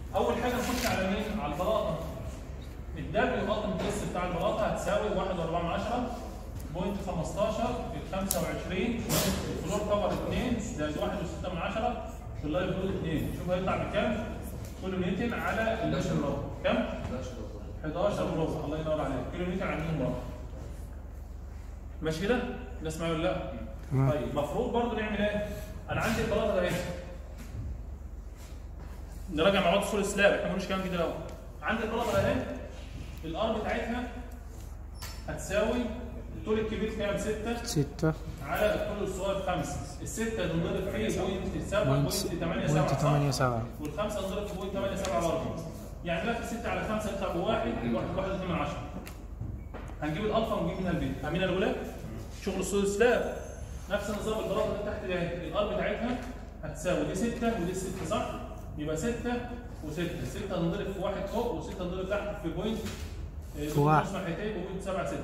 اول حاجه نخش على مين؟ على البلاطه الدبليو التيمت اس بتاع البلاطه هتساوي 1.4 بوينت 15 في 25 الفلور كفر 2 زائد 1.6 من 10 في اللايف لود 2 شوف هيطلع بكام؟ كيلو نيوتن على 11 المتر مربع. كام؟ 11 11 وربع الله ينور عليك كيلو نيوتن على المتر مربع ماشي كده؟ الناس معايا ولا لا؟ تمام طيب المفروض برضه نعمل ايه؟ انا عندي البلاطه ده اهي نراجع مع بعض صور السلاب احنا ما قلناش كلام كده الاول عندي البلاطه ده اهي الار بتاعتها هتساوي الطول الكبير كام 6 ستة على الطول الصغير 5 الستة تنضرب فيه بوينت 7 بوينت بوينت 8 بوينت 7 تمانية سبعة والخمسة تنضرب في بوينت 8 7 برضه يعني دلوقتي 6 على 5 يطلع بواحد واحد واحد اثنين من 10 هنجيب الالفا ونجيب منها البيتا فاهمين يا الاولاد؟ شغل الصوت سلاب نفس نظام البلاطه اللي تحت ده الار بتاعتها هتساوي دي 6 ودي 6 صح؟ يبقى 6 و6 6 هنضرب في واحد فوق و6 هنضرب تحت في بوينت آه، في واحد. نص ناحيتين بوينت 7 6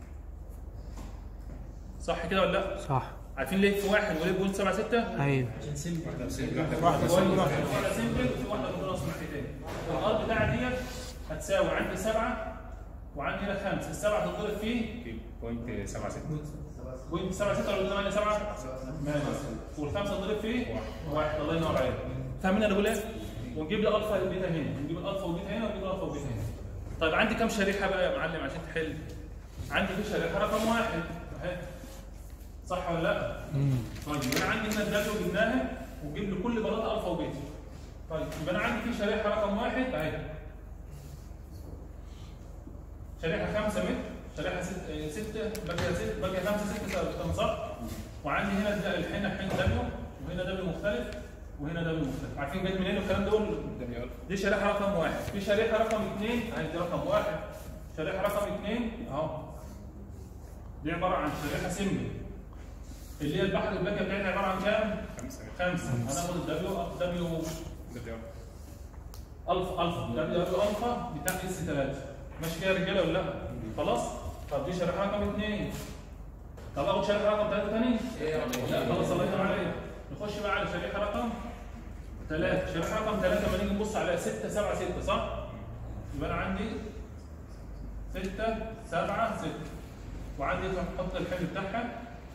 صح كده ولا لا؟ صح عارفين ليه في واحد وليه بوينت 7 6 أيوة واحده سمبل واحده سمبل وفي واحده بنص ناحيتين الار بتاعتي ديت هتساوي عندي 7 وعندي هنا 5 السبعه هتضرب فيه بوينت 7 6 بوينت 7 6 ولا 8 7 ماشي والخمسه تضرب فيه واحد الله ينور عليك فاهمين انا بقول ايه ونجيب لي الفا وبيتا هنا نجيب الالفا وبيتا هنا ونجيب الالفا وبيتا هنا طيب عندي كام شريحه بقى يا معلم عشان تحل عندي في شريحه رقم واحد اهي صح ولا لا مم. طيب يبقى انا عندي هنا الداتا جبناها وجيب لي كل بلاطه الفا وبيتا طيب يبقى انا عندي في شريحه رقم واحد اهي شريحه 5 متر شريحه 6 6 باقيه 6 باقيه 5 6 ثابته صح؟ وعندي هنا الد- الحين حين دبليو وهنا دبليو مختلف وهنا دبليو مختلف عارفين جاي منين الكلام دول؟ دي شريحه رقم واحد في شريحه رقم اثنين عندي رقم واحد شريحه رقم اثنين اهو دي عباره عن شريحه سمبل اللي هي البحر الباقيه بتاعتها عباره عن كام؟ 5 خمسه هناخد الدبليو دبليو الفا الفا دبليو دبليو الفا بتاع اس 3 ماشي كده يا رجاله ولا لا؟ خلاص؟ طب دي شريحه رقم اثنين طب اخد شريحه رقم ثلاثه ثاني؟ لا خلاص الله ينور عليك نخش بقى على شريحه رقم ثلاثه شريحه رقم ثلاثه لما نيجي نبص على 6 7 6 صح؟ يبقى انا عندي 6 7 6 وعندي احط الحمل بتاعها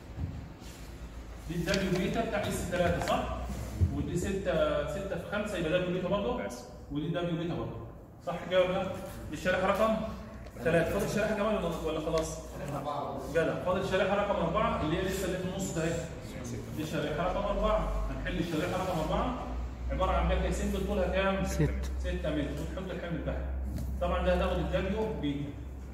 دي الدبليو بيتا بتاع اس 3 صح؟ ودي 6 6 في 5 يبقى دبليو بيتا برضه ودي دبليو بيتا برضه صح كده ولا لا؟ دي الشريحه رقم 3 فاضل شريحه كمان ولا ولا خلاص؟ جدع فاضل شريحه رقم 4 اللي هي لسه اللي في النص ده اهي دي شريحه رقم 4 هنحل الشريحه رقم 4 عباره عن باكيه سمبل طولها كام؟ ست 6 متر وتحط الحمل بتاعها طبعا ده هتاخد الدبليو بيتا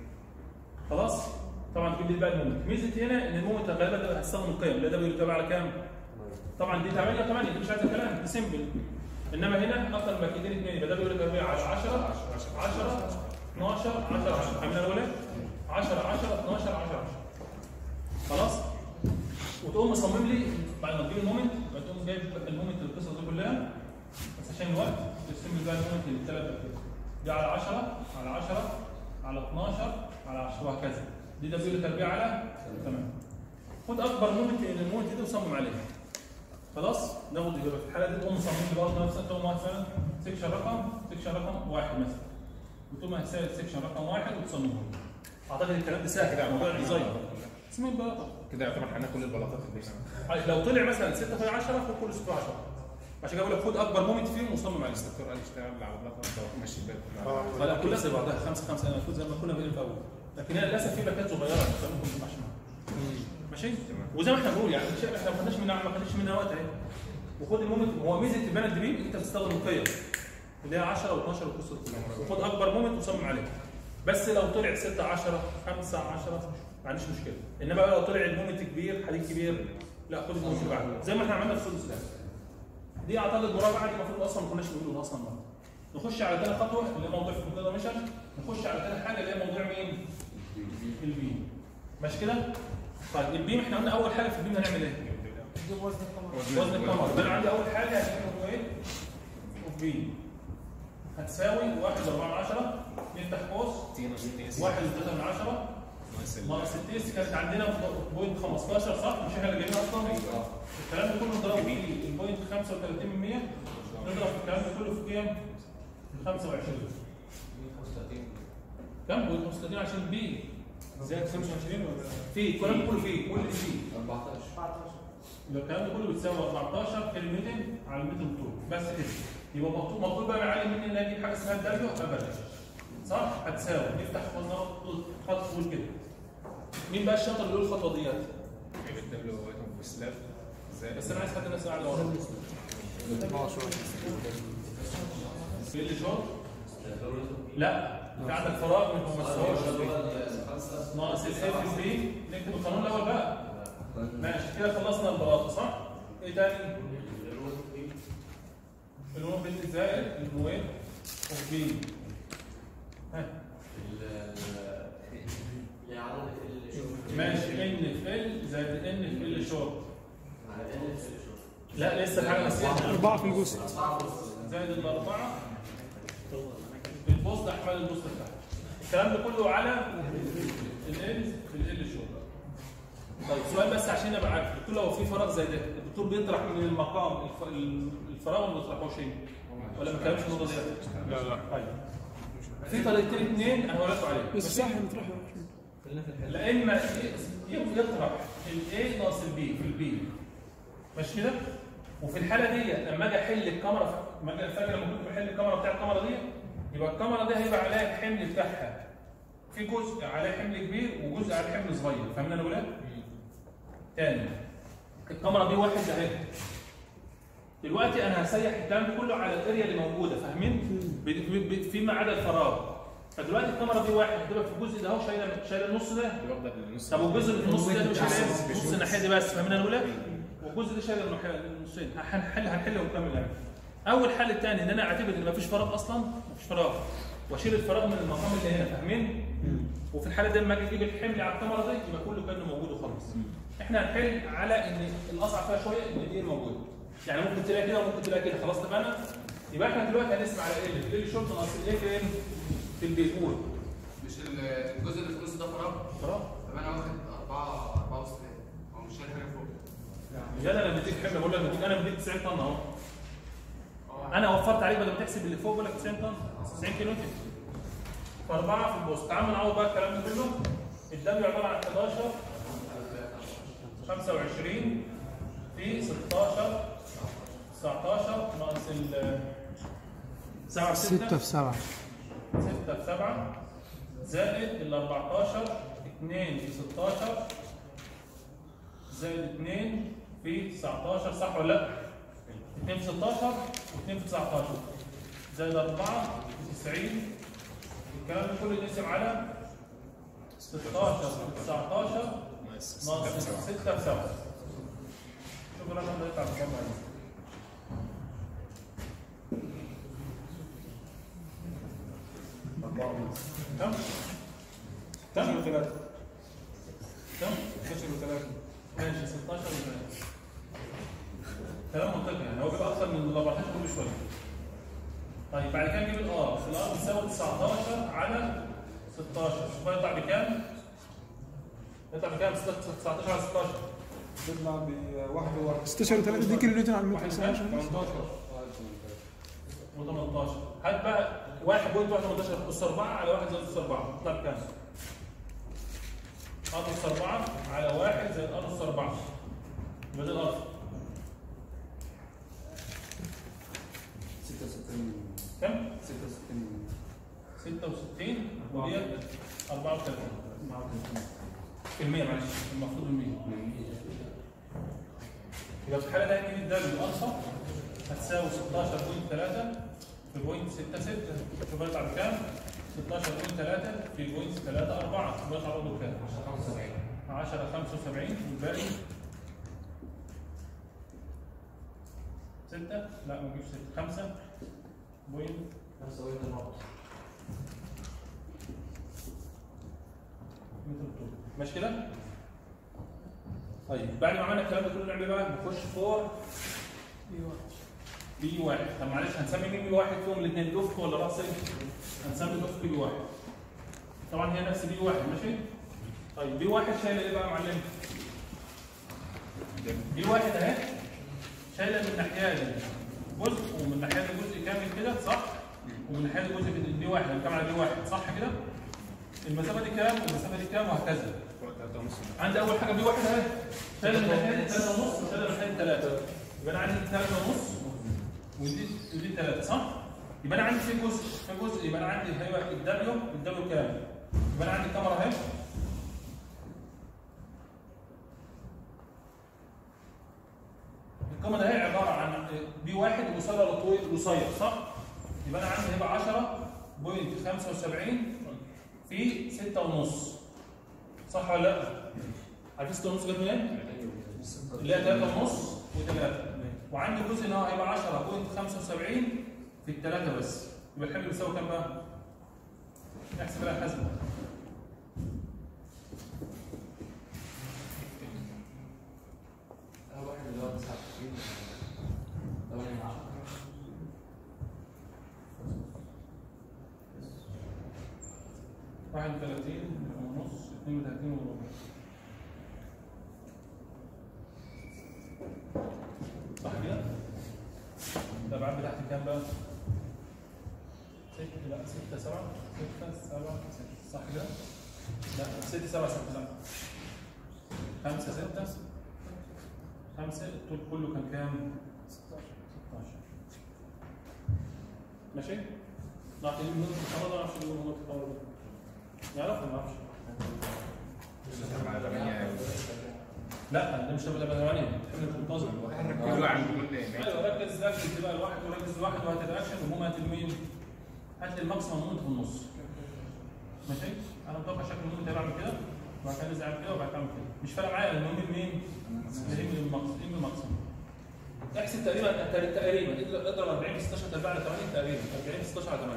خلاص طبعا تجيب لي بقى المومنت ميزه هنا ان المومنت غالبا ده هتستخدم القيم اللي دبليو تبع على كام؟ طبعا دي 8 8 دي مش عايزه كلام دي سمبل انما هنا اكتر من باكيتين اثنين يبقى دبليو تربيع على 10 10 12 10 10 عاملين الاولى 10 10 12 10 10 خلاص وتقوم مصمم لي بعد ما تجيب المومنت بعد تقوم جايب المومنت القصه دي كلها بس عشان الوقت ترسم لي بقى المومنت للثلاث باكيت دي على 10 على 10 على 12 على 10 وهكذا دي دبليو تربيع على تمام خد اكبر مومنت من المومنت دي وصمم عليها خلاص ناخد يبقى في الحاله دي تقوم مصمم لي برضه نفس تقوم مثلا سكشن رقم سكشن رقم واحد مثلا وتقوم هتساوي سكشن رقم واحد وتصممه اعتقد الكلام ده سهل يعني موضوع الديزاين اسمه البلاطه كده يعتبر حنا كل البلاطات اللي احنا لو طلع مثلا 6 في 10 خد كل 6 في 10 عشان كده بقول لك خد اكبر مومنت فيهم وصمم عليه الدكتور قال اشتغل على بلاطه ماشي بالك لا كلها زي بعضها 5 5 انا المفروض زي ما كنا بنقول في الاول لكن هي للاسف في باكات صغيره فممكن ما تنفعش معاها ماشي وزي ما احنا بنقول يعني الشيء احنا ما خدناش منها ما خدناش منها وقت اهي وخد المومنت هو ميزه الباند دريم انت بتستخدم القيم اللي هي 10 و12 والقصه كلها وخد اكبر مومنت وصمم عليه بس لو طلع 6 10 5 10 ما عنديش مشكله انما بقى لو طلع المومنت كبير حديد كبير لا خد المومنت اللي بعده زي ما احنا عملنا في السدس ده دي اعتقد المراجعه دي المفروض اصلا ما كناش بنقولها اصلا مرة. نخش على ثاني خطوه اللي هي موضوع في ميشن نخش على ثاني حاجه اللي هي موضوع مين؟ البيم ماشي كده؟ طيب البيم احنا قلنا اول حاجه في البيم هنعمل ايه؟ وزن القمر ده انا عندي اول حاجه هتكون ايه؟ اوف بيم هتساوي 1 4 من 10 نفتح قوس 1 3 من 10 ناقص التيس كانت عندنا في بوينت 15 صح؟ مش احنا اللي جايبينها اصلا؟ الكلام ده كله نضرب في البوينت 35 من 100 نضرب الكلام ده كله في كام؟ 25 كم؟ بوينت 35 عشان بي زائد 25 ولا في الكلام ده كله فيه كل اللي فيه 14 يبقى الكلام ده كله بتساوي 14 كيلو نيوتن على المتر طول بس كده يبقى مطلوب مطلوب بقى من علي مني ان اجيب حاجه اسمها الدبليو ابدا صح؟ هتساوي نفتح قلنا خط طول كده مين بقى الشاطر اللي يقول الخطوه ديت؟ جيب الدبليو وقيتهم في سلاب زائد بس انا عايز حد الناس قاعده ورا في اللي شاطر؟ لا في عندك فراغ من ما تساويش ناقص الاف في بي نكتب القانون الاول بقى ماشي كده خلصنا البلاطه صح؟ ايه تاني؟ النون بنت زائد الموين اوف بي ها ماشي ان في ال زائد ان في ال شورت لا لسه حاجه نسيتها أربعة في الجزء زائد الاربعه في البوست احمال البوست بتاعها الكلام ده كله على ال في ال شورت طيب سؤال بس عشان ابقى عارف الدكتور لو في فراغ زي ده الدكتور بيطرح من المقام الف- الفراغ ولا ما بيطرحوش شيء ولا ما كلامش النقطه دي لا لا طيب في طريقتين اثنين انا هقول لكم عليهم بس صح نطرحه لا اما ي- يطرح الاي ناقص البي في البي ماشي كده وفي الحاله دي لما اجي احل الكاميرا لما اجي فاكر لما كنت بحل الكاميرا بتاع الكاميرا دي يبقى الكاميرا دي هيبقى عليها الحمل بتاعها في جزء عليه حمل كبير وجزء عليه حمل صغير فاهمين انا بقول ايه؟ تاني الكاميرا دي واحد اهي دلوقتي انا هسيح الكلام ده كله على الاريا اللي موجوده فاهمين؟ ب- ب- ب- فيما عدا الفراغ فدلوقتي الكاميرا دي واحد هتبقى في الجزء ده اهو شايله شايله النص ده اللي واخده النص طب والجزء اللي في النص ده مش هيبقى نص الناحيه دي بس فاهمين انا بقول ايه؟ والجزء ده شايل الناحية- النصين هنحل هنحل ونكمل يعني اول حل الثاني ان انا اعتبر ان مفيش فراغ اصلا مفيش فراغ واشيل الفراغ من المقام اللي هنا فاهمين؟ وفي الحاله دي لما اجي اجيب الحمل على الكاميرا دي يبقى كله كانه موجود وخلاص احنا هنحل على ان الاصعب فيها شويه ان دي موجوده يعني ممكن تلاقي كده وممكن تلاقي كده خلاص اتفقنا؟ يبقى احنا دلوقتي هنسمع على ايه؟ ايه اللي شورت ناقص الايه فين؟ في البيقول مش الجزء اللي في النص ده فراغ فراغ طب انا واخد 4 4 وستين هو مش شايل حاجه فوق يا انا بديك حمل بقول لك بديك انا بديك 90 طن اهو اه انا وفرت عليك بدل ما تحسب اللي فوق بقول لك 90 طن 90 كيلو نيوتن فاربعه في البوست تعال نعوض بقى الكلام ده كله الدم عباره عن 11 25 في 16 19 ناقص ال 7 في 6 في سبعة 6 في 7 زائد ال 14 2 في 16 زائد 2 في 19 صح ولا لا؟ 2 في 16 و2 في 19 زائد 4 في 90 الكلام ده كله ينقسم على 16 في 19 ناقص ناقص ستة 6 في سبعة. في 7 شوف الرقم ده يطلع بكام بعدين كم؟ كم؟ ثلاثة كم؟ 12 وثلاثة ماشي 16 و3 كلام منطقي يعني هو بيبقى اكتر من ال 14 كل شويه طيب بعد كده نجيب الار الار بتساوي 19 على 16 شوف بقى يطلع بكام؟ يطلع بكام 19 على 16 تطلع بواحد وواحد 16 وثلاثة دي كيلو نيوتن على المتر واحد صح؟ كام؟ 18 هات بقى 1.18 اس 4 على 1 زائد اس 4 يطلع بكام؟ ار اس 4 على 1 زائد ار اس 4 يبقى ده الار 66 كم؟ 66 66 وديت 34 في المية معلش المفروض المية يبقى في الحالة دي هنجيب الدال الأقصى هتساوي 16.3 في بوينت 66 شوف هيطلع بكام؟ 16.3 في بوينت 3 4 يبقى يطلع برضه بكام؟ 10 75 والباقي 6 لا ما نجيبش 6 5 بوينت متر طول. ماشي كده؟ طيب بعد ما عملنا الكلام ده كله نعمل ايه بقى؟ نخش فور بي واحد طب معلش هنسمي مين بي واحد فيهم الاثنين لفت ولا راسي؟ هنسمي لفت بي واحد طبعا هي نفس بي واحد ماشي؟ طيب بي واحد شايله ايه بقى يا معلم؟ بي واحد اهي شايله من الناحيه دي جزء ومن الناحيه دي جزء كامل كده صح؟ ومن ومن ناحيه الجزء بي واحد هنتكلم على بي واحد صح كده؟ المسافه دي كام والمسافه دي كام وهكذا ثلاثة ونص عندي اول حاجه بي واحد اهي شايله من ناحيه 3 ونص وشايله من ناحيه 3 يبقى انا عندي 3 ونص ودي ودي 3 صح؟ يبقى انا عندي في جزء في جزء يبقى انا عندي هيبقى الدبليو الدبليو كام؟ يبقى انا عندي الكاميرا اهي الكاميرا ده هي عباره عن بي واحد وصل لطويل قصير صح؟ يبقى انا عندي هيبقى 10.75 في 6 ونص صح ولا لا؟ عارفين 6 ونص جت منين؟ اللي هي 3 ونص و3 وعندي جزء ان هو هيبقى 10.75 في الثلاثه بس يبقى الحمل بيساوي كام بقى؟ احسب بقى الحسبه أول واحد اللي هو 29 8 من 10 31 ونص 32 وربع صح كده؟ ده الابعاد بتاعتي كام بقى؟ 6 لا 6 7 6 7 6 صح كده؟ لا 6 7 6 لا 5 6 5 الطول كله كان كام؟ 16 ماشي؟ نعطي لهم نقطة الخبر ده عشان يقولوا نقطة الخبر ده يعرف ولا ما يعرفش؟ على ثمانية لا ده مش هتبقى 8 احنا مش منتظم كل واحد بيقول لي ايوه ركز ركز تبقى الواحد وركز الواحد وهتتاكشن وهم هات لمين؟ هات لي الماكسيمم مومنت في النص ماشي؟ انا متوقع شكل المومنت هيبقى عامل كده وبعد كده نزل عامل كده وبعد كده عامل كده مش فارق معايا المومنت مين؟ المومنت الماكسيمم الماكسيمم احسب تقريبا تقريبا اضرب اضرب 40 في 16 تربيع على 8 تقريبا 40 في 16 على 8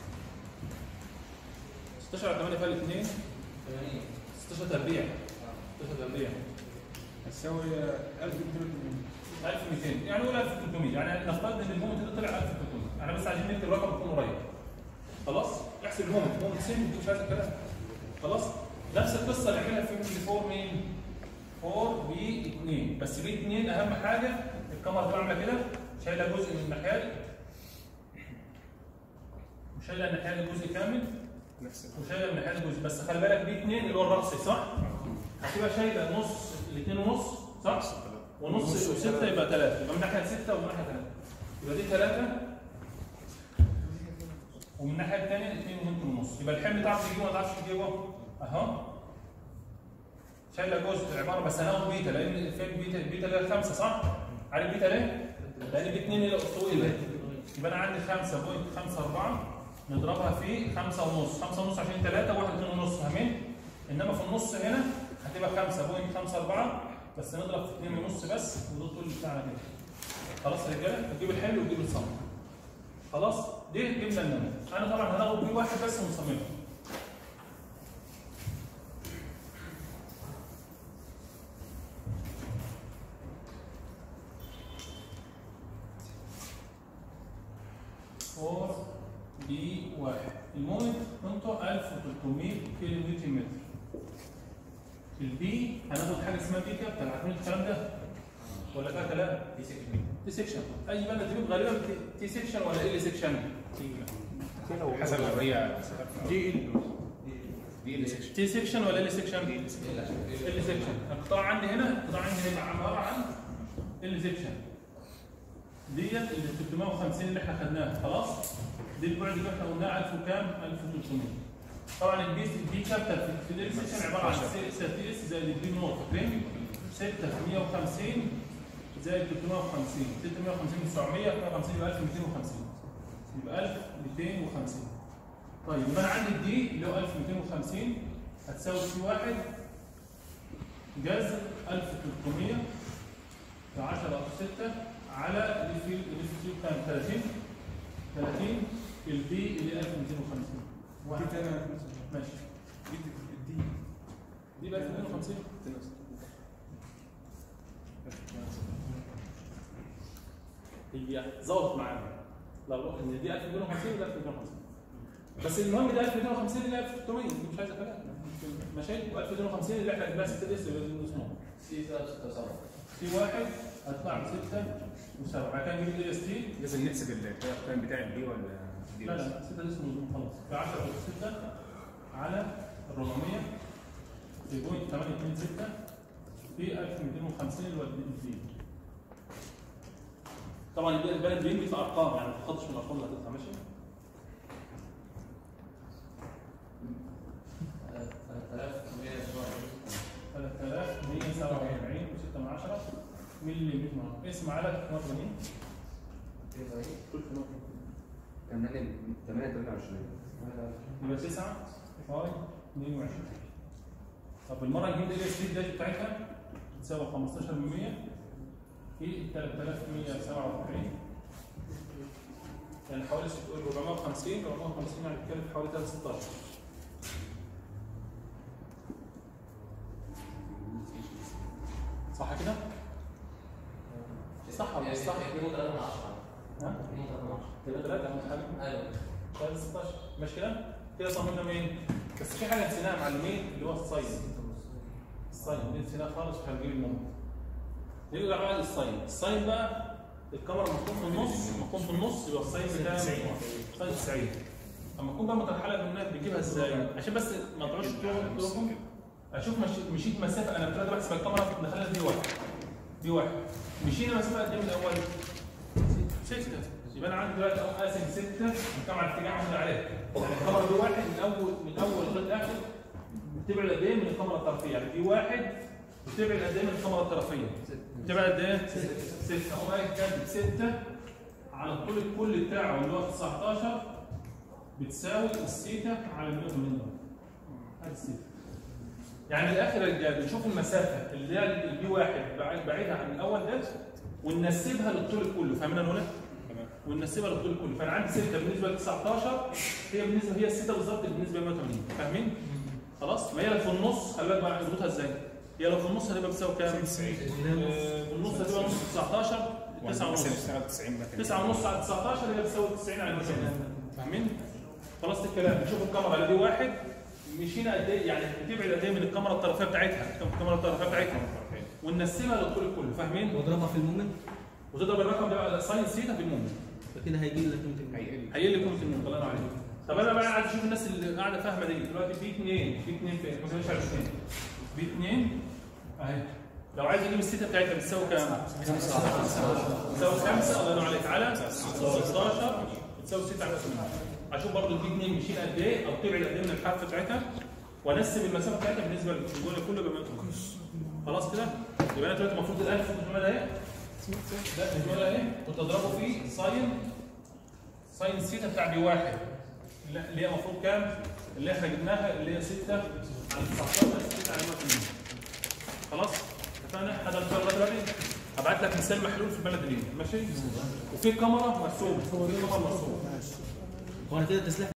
16 على 8 فال 2 16 تربيع 16 تربيع هتساوي 1200 1200 يعني قول 1300 يعني نفترض ان المومنت ده طلع 1300 احنا بس عايزين نكتب الرقم يكون قريب خلاص احسب المومنت مومنت سين دي مش عايز الكلام خلاص نفس القصه اللي عملها في 4 مين 4 بي 2 بس بي 2 اهم حاجه الكاميرا تبقى عامله كده شايله جزء من الناحيه وشايله الناحيه الجزء كامل نفس وشايله من ناحيه الجزء بس خلي بالك بي 2 اللي هو الرأسي صح؟ هتبقى شايله نص الاثنين ونص صح؟ ونص وستة يبقى ثلاثة يبقى من ناحية ستة ومن ناحية ثلاثة يبقى دي ثلاثة ومن الناحية الثانية اثنين وانت ونص يبقى الحمل تعرف تجيبه ولا ما تعرفش تجيبه؟ اهو شايله جزء عبارة بس هناخد بيتا لأن فين بيتا البيتا اللي هي خمسة صح؟ عارف بيتا ليه؟ لأن بي 2 اللي طويلة يبقى أنا عندي 5.54 نضربها في 5 ونص 5 ونص عشان 3 1 2 ونص فاهمين؟ إنما في النص هنا هتبقى 5.54 بس نضرب في 2 ونص بس وده الطول بتاعنا كده خلاص يا رجاله نجيب الحمل ونجيب الصمت خلاص دي جبنا النمو انا طبعا هناخد بيه واحد بس ونصممه فور بي واحد المومنت قيمته 1300 كيلو نيوتن متر البي هناخد حاجه اسمها بي كابيتال عارفين الكلام ده ولا فيها كلام؟ تي سيكشن اي بلد تجيب غالبا تي- تي سيكشن ولا ال سيكشن؟ حسب لو هي دي ال دي اللي سكشن تي سيكشن ولا ال سيكشن؟ ال سيكشن القطاع عندي هنا القطاع عندي هنا عباره عن ال سيكشن ديت ال 350 اللي احنا خدناها خلاص دي البعد اللي احنا قلناه 1000 وكام 1300 طبعا البي البي كابيتال في- في ال سيكشن عباره عن 6 تي اس زائد البي نوت فاكرين 6 في 150 زائد 350 650 900 150 يبقى 1250 يبقى 1250 طيب يبقى انا عندي الدي اللي هو 1250 هتساوي سي واحد جذر 1300 في 10 في 6 على اللي في اللي في كام 30 30 البي اللي 1250 واحد. دي تاني ماشي دي دي بقى 1250 هي ظبطت معانا لو ان دي 1250 وده 1250 بس المهم ده 1250 اللي 1300 دي مش عايزه كلام ماشي و1250 اللي احنا جبناها 6 اس اللي اسمه سي 3 6 7 في واحد هتطلع ب 6 و7 بعد كده نجيب الاي اس تي لازم نحسب التايم بتاع البي ولا لا لا لا 6 اسمه مظلوم خلاص في 10 6 على 400 في بوينت 826 في 1250 اللي هو الدين طبعا البلد البلد بيجي في ارقام يعني ما تاخدش من الارقام اللي هتطلع ماشي 3147 و6 من 10 ملي متر اسم على 88 كل في نقطة. 8 28 يبقى 9 فاي 22 طب المره الجديده اللي السبيد داش بتاعتها بتساوي 15% في 3147 يعني حوالي 450 450 يعني بتتكلم في حوالي 316 صح كده؟ صح ولا مش صح؟ ها؟ كده 3 اهم حاجه ايوه 16 مش كده؟ كده صممنا مين؟ بس في حاجه نسيناها معلمين اللي هو الصين الصين دي نسيناها خالص في هنجيب المهم نرجع بقى للصين الصين بقى الكاميرا مكون في النص مكون في النص يبقى الصين بتاعه صين 90 اما تكون بقى مترحله منك بتجيبها ازاي؟ عشان بس ما تقعدش تروحوا اشوف مشيت, مشيت مسافه انا ابتدي بحسب الكاميرا دخلها دي واحد دي واحد مشينا مسافه قد ايه من الاول؟ ستة يبقى انا عندي دلوقتي اهو قاسم ستة الكاميرا اتجاه عندي عليها يعني الكاميرا دي واحد من اول من اول لغايه الاخر بتبعد قد ايه من الكاميرا الطرفيه يعني دي واحد بتبعد قد ايه من الكاميرا الطرفيه؟ بتبعد قد ايه؟ ستة اهو بقى كاتب ستة على الطول الكلي بتاعه اللي هو 19 بتساوي السيتا على 180 درجة هذا السيتا يعني من الاخر يا رجاله بنشوف المسافه اللي هي البي واحد بعيد- بعيدها عن الاول ده وننسبها للطول كله فاهمين يا نونا؟ وننسبها للطول كله فانا عندي 6 بالنسبه ل 19 هي بالنسبه هي السته بالظبط بالنسبه ل 180 فاهمين؟ خلاص ما هي لو في النص خلي بالك بقى نظبطها ازاي؟ هي لو في النص هتبقى بتساوي كام؟ 90 آه، في النص هتبقى نص 19 9 ونص 90 مثلا 9 ونص على 19 هي بتساوي 90 على 180 فاهمين؟ خلاص الكلام نشوف الكاميرا اللي دي واحد مشينا قد ايه يعني بتبعد قد ايه من الكاميرا الطرفيه بتاعتها الكاميرا الطرفيه بتاعتها وننسبها للطول كله فاهمين؟ واضربها في المومنت وتضرب الرقم ده بقى ساين سيتا في المومنت فكده هيجي لك يمكن هيقل هيقل لي قيمه المومنت الله ينور عليك طب انا بقى عايز اشوف الناس اللي قاعده فاهمه دي دلوقتي في اثنين في اثنين فين؟ ما تقولش على اثنين في اثنين اهي لو عايز اجيب السيتا بتاعتها بتساوي كام؟ بتساوي 5 الله ينور عليك على 16 بتساوي 6 على 8 اشوف برضو البي 2 مشينا قد ايه او بتبعد قد ايه من الحافه بتاعتها وانسب المسافه بتاعتها بالنسبه للجول كله بما خلاص كده يبقى انا دلوقتي المفروض الالف مجملها ايه؟ ده مجملها ايه؟ وتضربه في ساين ساين سيتا بتاع بي واحد اللي اللي هي المفروض كام؟ اللي احنا جبناها اللي هي 6 على 19 6 على 180 خلاص؟ اتفقنا؟ هذا ان شاء الله دلوقتي هبعت لك مثال محلول في البلد دي ماشي؟ وفي كاميرا مرسومه في كاميرا مرسومه هو انا كده تسليح